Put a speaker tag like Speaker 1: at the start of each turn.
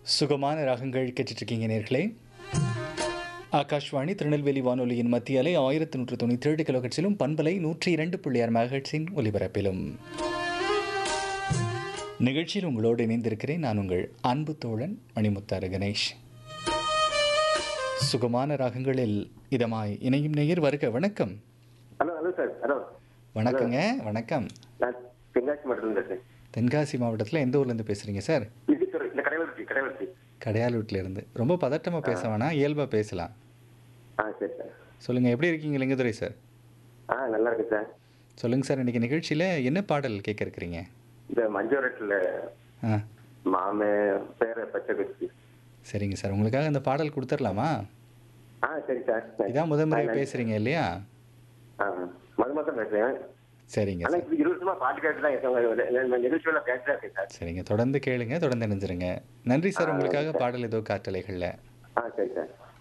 Speaker 1: சுகமான ராகங்கள் கேட்டுட்ருக்கீங்க நேர்களே ஆகாஷ்வாணி திருநெல்வேலி வானொலியின் மத்திய அலை ஆயிரத்தி நூற்று தொண்ணூற்றி ஏழு கிலோகட்சிலும் பண்பலை நூற்றி இரண்டு புள்ளி ஆறு மெகட்ஸின் ஒலிபரப்பிலும் நிகழ்ச்சியில் உங்களோடு இணைந்திருக்கிறேன் நான் உங்கள் அன்பு தோழன் மணிமுத்தாறு கணேஷ் சுகமான ராகங்களில் இதமாய் இணையும் நேயர் வருக வணக்கம்
Speaker 2: ஹலோ ஹலோ சார் ஹலோ
Speaker 1: வணக்கங்க வணக்கம்
Speaker 2: நான் தென்காசி மாவட்டத்தில் பேசுகிறேன்
Speaker 1: தென்காசி மாவட்டத்தில் எந்த ஊர்லேருந்து பேசுகிறீங்க சார்
Speaker 2: நிதித்துறை இந்த கடைவர்த்தி கடைவர்த்தி
Speaker 1: கடையாளூட்டில் இருந்து ரொம்ப பதட்டமாக பேச வேணாம் இயல்பாக பேசலாம்
Speaker 2: ஆ சரி சார்
Speaker 1: சொல்லுங்கள் எப்படி இருக்கீங்க லிங்கதுரை சார்
Speaker 2: ஆ நல்லா இருக்கு சார்
Speaker 1: சொல்லுங்கள் சார் இன்றைக்கி நிகழ்ச்சியில் என்ன பாடல் கேட்க இருக்கிறீங்க
Speaker 2: இந்த மஞ்சோரட்டில்
Speaker 1: ஆ
Speaker 2: மாமே பேர பச்சை குச்சி
Speaker 1: சரிங்க சார் உங்களுக்காக அந்த பாடல் கொடுத்துடலாமா
Speaker 2: ஆ சரி சார் சரி.
Speaker 1: இதான் முதல் முறையாக
Speaker 2: ஆ,
Speaker 1: பேசுகிறீங்க இல்லையா
Speaker 2: ஆ மது மாதம் பேசுகிறேன்
Speaker 1: சரிங்க
Speaker 2: ஆனால்
Speaker 1: சார்
Speaker 2: இப்போ இருபது வருஷமா பாட்டு கேட்டு தான் இருக்கேன் நிகழ்ச்சியில் கேட்டு தான் இருக்கேன் சார்
Speaker 1: சரிங்க தொடர்ந்து கேளுங்க தொடர்ந்து நினைஞ்சிருங்க நன்றி சார் உங்களுக்காக பாடல் ஏதோ காற்றலைகளில்
Speaker 2: ஆ சரி சார்